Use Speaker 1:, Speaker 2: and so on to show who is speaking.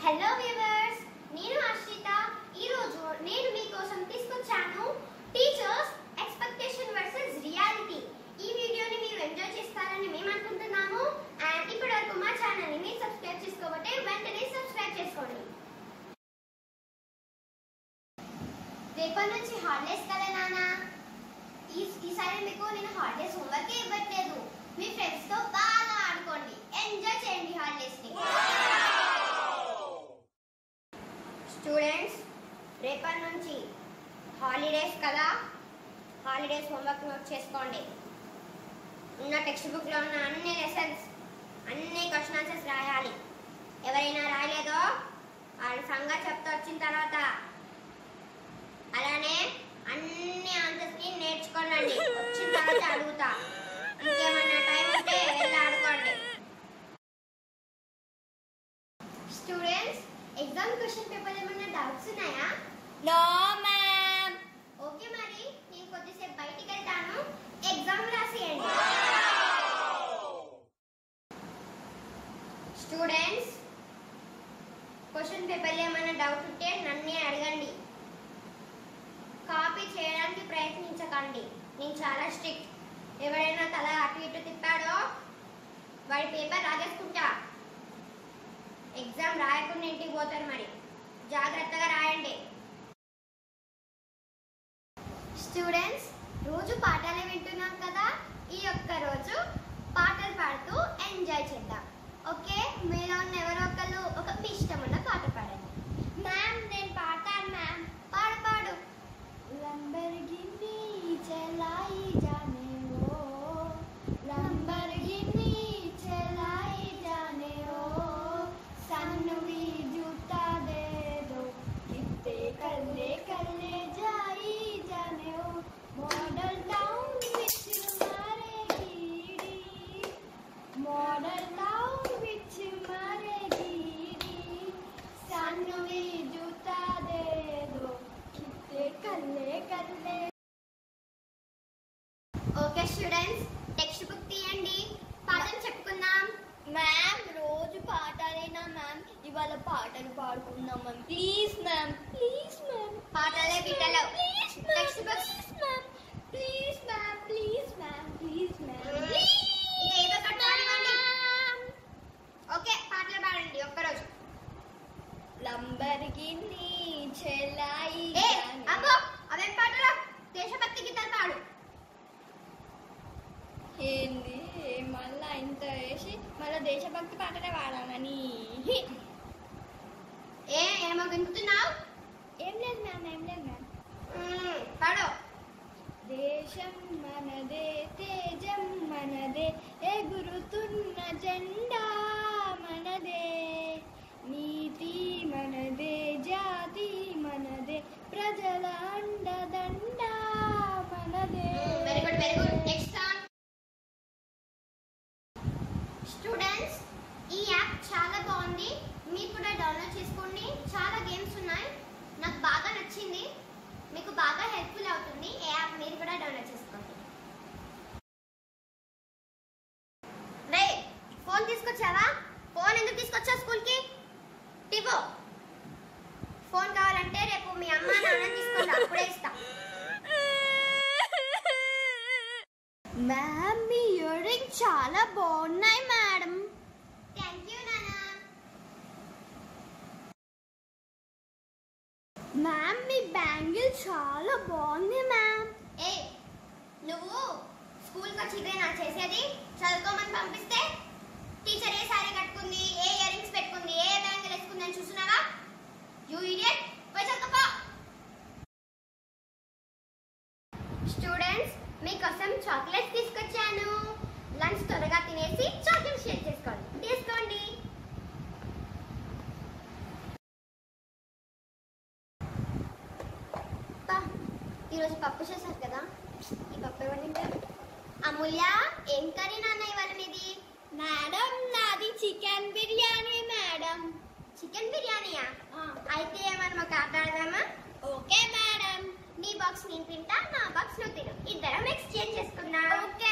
Speaker 1: hello viewers నేను అర్షిత ఈ రోజు నేను మీకోసం తీసుకొచ్చాను టీచర్స్ ఎక్స్పెక్టేషన్ వర్సెస్ రియాలిటీ ఈ వీడియోని మీరు ఎంజాయ్ చేస్తారని మేము అనుకుంటున్నాము అండ్ ఇప్పటి వరకు మా ఛానల్ని మీరు సబ్స్క్రైబ్ చేసుకోకపోతే వెంటనే సబ్స్క్రైబ్ చేసుకోండి రేపటి నుంచి హాలిడేస్ కదా నాన్న ఈ ఈసారి మీకు నేను హాలిడేస్ హోంవర్క్ ఇవ్వట్లేదు మీ ఫ్రెండ్స్ తో బాగా ఆడుకోండి ఎంజాయ్ చేయండి హాలిడేస్ ని స్టూడెంట్స్ రేపటి నుంచి హాలిడేస్ కదా హాలిడేస్ హోంవర్క్ నోట్ చేసుకోండి ఉన్న టెక్స్ట్ బుక్లో ఉన్న అన్ని లెసన్స్ అన్ని క్వశ్చన్ ఆన్సర్స్ రాయాలి ఎవరైనా రాయలేదో వాళ్ళ సంగతి చెప్తా వచ్చిన తర్వాత అలానే అన్ని ఆన్సర్స్ ని నేర్చుకోనండి వచ్చిన తర్వాత అడుగుతా ఇంకేమన్నా టైం ఉంటే వెళ్ళి ఆడుకోండి స్టూడెంట్స్ ఎగ్జామ్ క్వశ్చన్ పేపర్ ఏమన్నా డౌట్స్ ఉన్నాయా
Speaker 2: నో మ్యామ్
Speaker 1: ఓకే మరి నేను కొద్దిసేపు బయటికి వెళ్తాను ఎగ్జామ్ రాసేయండి స్టూడెంట్స్ క్వశ్చన్ పేపర్లో ఏమైనా డౌట్ ఉంటే నన్నే అడగండి కాపీ చేయడానికి ప్రయత్నించకండి నేను చాలా స్ట్రిక్ట్ ఎవరైనా తల అటు ఇటు తిప్పాడో వాడి పేపర్ రాగేసుకుంటా ఎగ్జామ్ రాయకుండా ఇంటికి పోతారు మరి జాగ్రత్తగా రాయండి స్టూడెంట్స్ రోజు పాఠాలు వింటున్నాం కదా ఈ ఒక్క రోజు పాటలు పాడుతూ ఎంజాయ్ చేద్దాం ఓకే మీలో ఉన్న ఎవరో ఒకళ్ళు ఒక మీ ఇష్టమున్న పాట పాడండి మ్యామ్ నేను పాడతాను మ్యామ్ పాడు పాడు
Speaker 2: లంబర్గిని చलाई जाने वो లంబర్గిని చलाई जाने वो ਸਾਨੂੰ ਵੀ ਜੂਤਾ ਦੇ ਦੋ ਕਿਤੇ ਕੱਲੇ ਕੱਲੇ ਜਾਈ ਜਾਣੇ ਉਹ ਮਾਡਲ ਟਾਊਨ ਵਿੱਚ ਮਾਰੇ ਗੀੜੀ ਮਾਡਲ ਟਾਊਨ ਵਿੱਚ ਮਾਰੇ ਗੀੜੀ ਸਾਨੂੰ ਵੀ ਜੂਤਾ ਦੇ ਦੋ ਕਿਤੇ ਕੱਲੇ ਕੱਲੇ
Speaker 1: ఓకే స్టూడెంట్స్ టెక్స్ట్ బుక్ తీయండి పాఠం చెప్పుకుందాం
Speaker 2: మ్యామ్ రోజు పాటలేనా మ్యామ్ ఇవాళ పాటలు పాడుకుందాం ma'am please ma'am please ma'am
Speaker 1: పాటలే బిడ్డలు
Speaker 2: please
Speaker 1: text book
Speaker 2: ma'am please ma'am please ma'am please ma'am
Speaker 1: ఏదో ఒకటి పాడండి ఓకే పాటలు పాడండి ఒక్కరోజు
Speaker 2: లంబర్గిని చెలాయి
Speaker 1: ఏ అబ్బో అవేం పాటలు దేశభక్తి గీతాలు పాడు
Speaker 2: ఏంది మళ్ళా ఇంత వేసి మళ్ళా దేశభక్తి పాటనే పాడాలని
Speaker 1: ఏ ఏమో వింటున్నావు
Speaker 2: ఏం లేదు మ్యామ్ ఏం లేదు మ్యామ్
Speaker 1: మ్మ్, పాడు
Speaker 2: దేశం మనదే తేజం మనదే ఎగురుతున్న జెండా మనదే నీతి మనదే జాతి మనదే ప్రజల అండదండ మనదే
Speaker 1: very good very good next song students ఈ యాప్ చాలా బాగుంది మీరు కూడా డౌన్లోడ్ చేసుకోండి చాలా గేమ్స్ ఉన్నాయి నాకు బాగా నచ్చింది మీకు బాగా హెల్ప్ఫుల్ అవుతుంది ఈ యాప్ మీరు కూడా డౌన్లోడ్ చేసుకోండి రే ఫోన్ తీసుకొచ్చావా ఫోన్ ఎందుకు తీసుకొచ్చా స్కూల్కి టివో ఫోన్ కావాలంటే రేపు మీ అమ్మ నాన్న తీసుకుంటా అప్పుడే ఇస్తా
Speaker 2: మ్యామ్ మీ ఇయర్ రింగ్ చాలా బాగున్నాయి మేడం
Speaker 1: థ్యాంక్ యూ నాన్న
Speaker 2: మ్యామ్ మీ బ్యాంగిల్ చాలా బాగుంది మ్యామ్
Speaker 1: ఏ నువ్వు స్కూల్కి వచ్చి ఇదేనా చేసేది చదువుకోమని పంపిస్తే టీచర్ ఏ సారీ కట్టుకుంది ఏ ఇయర్ రింగ్స్ పెట్టుకుంది ఏ బ్యాంగిల్ వేసుకుంది అని చూస్తున్నావా యూ ఇడియట్ పోయి చదువుకో స్టూడెంట్స్ మీకోసం చాక్లెట్స్ తీసుకొచ్చాను లంచ్ త్వరగా తినేసి చాక్లెట్ షేర్ చేసుకోండి తీసుకోండి అబ్బా, ఈరోజు పప్పు చేశారు కదా ఈ పప్పు ఎవరు తింటారు అమూల్య ఏం కర్రీ నాన్న ఇవాళ మీది
Speaker 2: మేడం నాది చికెన్ బిర్యానీ మేడం
Speaker 1: చికెన్ బిర్యానీయా అయితే ఏమన్నా మాకు ఆటాడదామా
Speaker 2: ఓకే మేడం
Speaker 1: నీ బాక్స్ నేను తింటా నా బాక్స్ నువ్వు తిను ఇద్దరం ఎక్స్చేంజ్ చేసుకుందాం
Speaker 2: ఓకే